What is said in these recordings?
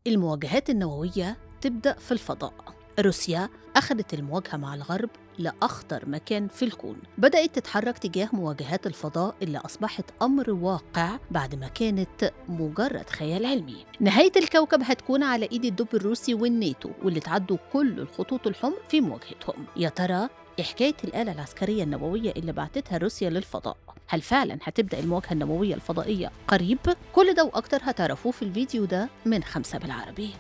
المواجهات النووية تبدأ في الفضاء روسيا أخذت المواجهة مع الغرب لأخطر مكان في الكون بدأت تتحرك تجاه مواجهات الفضاء اللي أصبحت أمر واقع بعد ما كانت مجرد خيال علمي نهاية الكوكب هتكون على إيد الدب الروسي والناتو واللي تعدوا كل الخطوط الحمر في مواجهتهم يا ترى إيه حكاية الآلة العسكرية النووية اللي بعتتها روسيا للفضاء هل فعلا هتبدأ المواجهة النووية الفضائية قريب؟ كل ده وأكتر هتعرفوه في الفيديو ده من خمسة بالعربي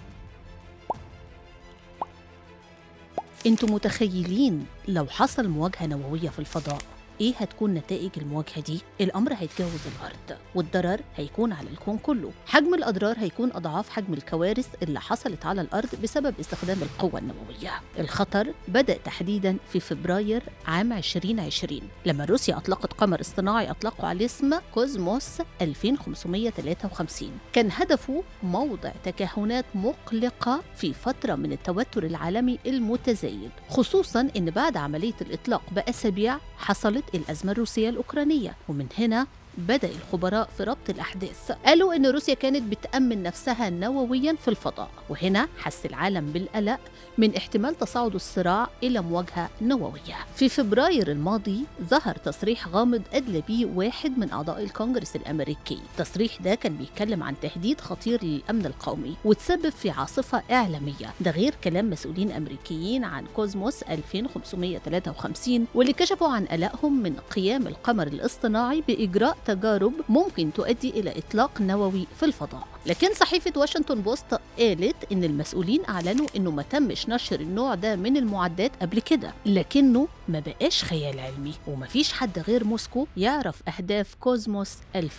انتوا متخيلين لو حصل مواجهة نووية في الفضاء ايه هتكون نتائج المواجهة دي؟ الأمر هيتجاوز الأرض والضرر هيكون على الكون كله حجم الأضرار هيكون أضعاف حجم الكوارث اللي حصلت على الأرض بسبب استخدام القوة النووية الخطر بدأ تحديدا في فبراير عام 2020 لما روسيا أطلقت قمر اصطناعي أطلقوا عليه اسم كوزموس 2553 كان هدفه موضع تكهنات مقلقة في فترة من التوتر العالمي المتزايد خصوصا أن بعد عملية الإطلاق بأسابيع حصلت الأزمة الروسية الأوكرانية ومن هنا بدأ الخبراء في ربط الأحداث قالوا إن روسيا كانت بتأمن نفسها نوويا في الفضاء وهنا حس العالم بالقلق من احتمال تصاعد الصراع إلى مواجهة نووية في فبراير الماضي ظهر تصريح غامض أدلى به واحد من أعضاء الكونغرس الأمريكي التصريح ده كان بيتكلم عن تهديد خطير للأمن القومي وتسبب في عاصفة إعلامية ده غير كلام مسؤولين أمريكيين عن كوزموس 2553 واللي كشفوا عن قلقهم من قيام القمر الاصطناعي بإجراء تجارب ممكن تؤدي إلى إطلاق نووي في الفضاء لكن صحيفة واشنطن بوست قالت إن المسؤولين أعلنوا إنه ما تمش نشر النوع ده من المعدات قبل كده لكنه ما بقاش خيال علمي ومفيش حد غير موسكو يعرف أهداف كوزموس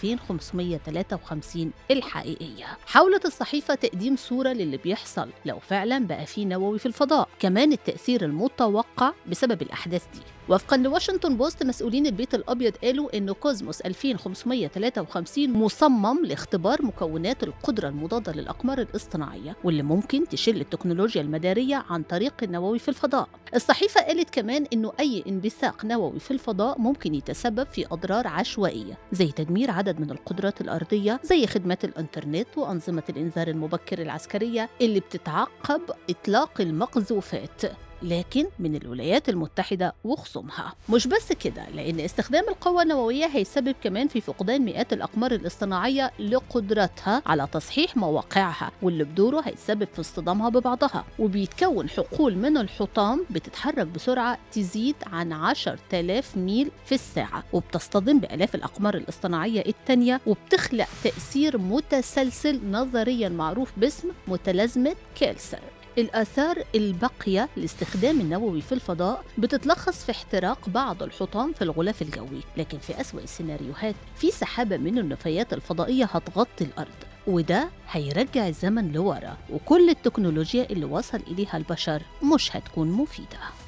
2553 الحقيقية حاولت الصحيفة تقديم صورة للي بيحصل لو فعلا بقى في نووي في الفضاء كمان التأثير المتوقع بسبب الأحداث دي وفقا لواشنطن بوست مسؤولين البيت الابيض قالوا ان كوزموس 2553 مصمم لاختبار مكونات القدره المضاده للاقمار الاصطناعيه واللي ممكن تشل التكنولوجيا المداريه عن طريق النووي في الفضاء. الصحيفه قالت كمان انه اي انبثاق نووي في الفضاء ممكن يتسبب في اضرار عشوائيه زي تدمير عدد من القدرات الارضيه زي خدمات الانترنت وانظمه الانذار المبكر العسكريه اللي بتتعقب اطلاق المقذوفات لكن من الولايات المتحدة وخصومها مش بس كده لأن استخدام القوة النووية هيسبب كمان في فقدان مئات الأقمار الاصطناعية لقدرتها على تصحيح مواقعها واللي بدوره هيسبب في اصطدامها ببعضها وبيتكون حقول من الحطام بتتحرك بسرعة تزيد عن 10000 ميل في الساعة وبتصطدم بآلاف الأقمار الاصطناعية التانية وبتخلق تأثير متسلسل نظريا معروف باسم متلازمة كيلسر الآثار الباقية لاستخدام النووي في الفضاء بتتلخص في احتراق بعض الحطام في الغلاف الجوي لكن في أسوأ السيناريوهات في سحابة من النفايات الفضائية هتغطي الأرض وده هيرجع الزمن لورا وكل التكنولوجيا اللي وصل إليها البشر مش هتكون مفيده